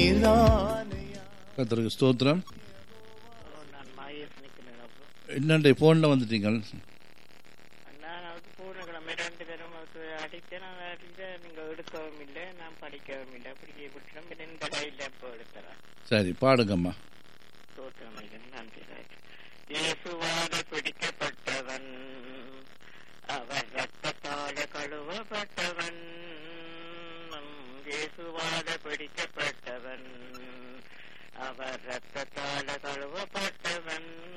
கத்தருக்கு ஸ்தோத்திரம் நான் மகேஷ் நிற்கிறேன் அப்போ என்னண்டே ஃபோனில் வந்துட்டீங்க நான் அவருக்கு பூர்ணக்கிழமை ரெண்டு பேரும் அவருக்கு அடித்தேன் நான் அடித்தேன் நீங்கள் எடுக்கவும் இல்லை நான் படிக்கவும் இல்லை அப்படி விட்டுறோம் இந்த கையில் இப்போ எடுத்துறேன் சரி பாடுங்கம்மா தோற்றமைகள் நன்றி ராஜ். இயேசுவால பிடிக்கப்பட்டவன் அவர் ரத்தத்தால கழுவப்பட்டவன் இயேசுவால பிடிக்கப்பட்டவன் அவர் ரத்தத்தால கழுவப்பட்டவன்